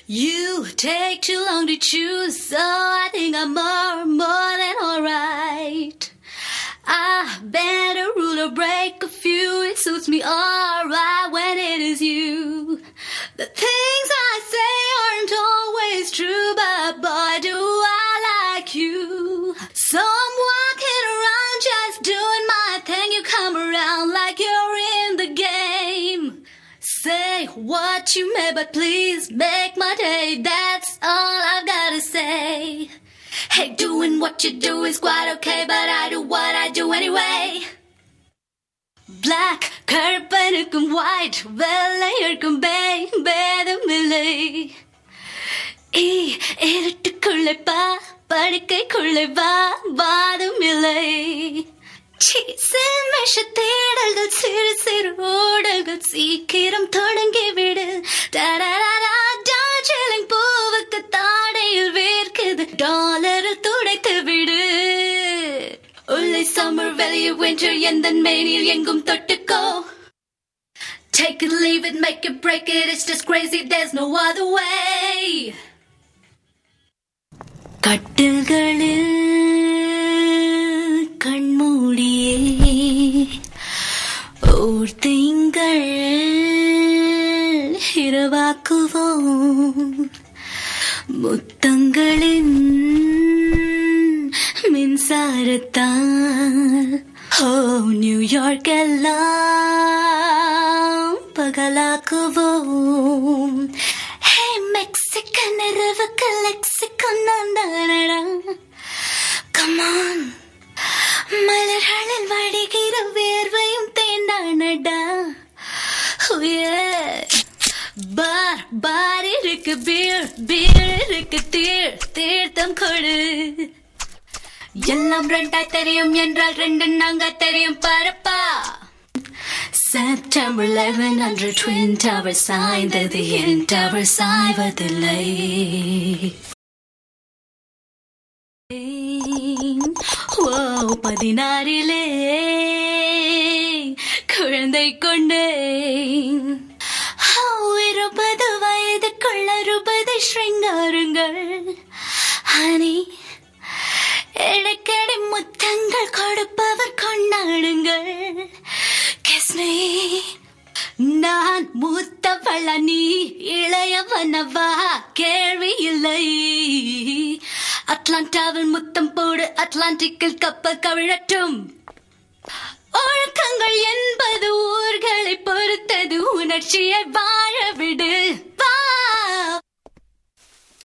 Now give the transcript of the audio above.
You take too long to choose, so I think I'm more, more than alright. I better rule or break a few. It suits me alright when it is you. The things I say aren't always true, but boy, do I like you. So I'm walking around just doing my thing. You come around like you're in the game. Say what you may, but please make my day. That's all I've gotta say. Hey, doing what you do is quite okay, but I do what I do anyway. Black கருப்பனுக்கும் white வெள்ளையர்க்கும் பே- பேதமில்லை ஈ இருட்டுக்குள்ளே பா படுக்கைக்குள்ளே வா வாதமில்லை சீ, சில்மிஷ தேடல்கள் சிறு சிறு ஓடல்கள் சீக்கிரம் தொடங்கிவிடு டடடடா, டார்ஜிலிங் பூவுக்கு தாடையில் வேர்க்குது டாலரில் துடைத்து விடு உள்ளே சம்மர் வெளியே வின்டர் எந்த மேனில் எங்கும் தொட்டுக்கோ Take it, leave it, make it, break it. It's just crazy. There's no other way. கட்டுகளில் கண்மூடியே ஓர் திங்கள் இரவாக்குவோம் முத்தங்களின் மின்சாரத்தால் ஓ நியூயார்க் எல்லாம் பகலாக்குவோம் ஹே மெக்சிகன் இரவுக்கு லெக்சிகன் நான் தானடா கமான் மலர்களில் வடிகிற வேர்வையும் தேண்டானடா Oh yeah. பார் பார் இருக்கு பீர் பீர் இருக்கு தீர் தீர்த்தம் கொடு எல்லாம் ரெண்டாய் தெரியும் என்றால் ரெண்டு நாங்க தெரியும் பரப்பா செப்டம்பர் லெவன் அன்று ட்வின் டவர் சாய்ந்தது என் டவர் சாய்வதில்லை ஓ பதினாறிலே குழந்தை கொண்டேன் ஓ, இருபது வயதுக்குள்ள அறுபது ஸ்ருங்காருங்கள் ஹனி இடைக்கடை முத்தங்கள் கொடுப்பவர் கொண்டாடுங்கள் Kiss me. நான் மூத்தவள நீ இளையவனவா கேள்வி இல்லை அட்லாண்டாவில் முத்தம் போடு அட்லாண்டிக்கில் கப்பல் கவிழட்டும் ஒழுக்கங்கள் என்பது ஊர்களை பொறுத்தது உணர்ச்சியை வாழ விடு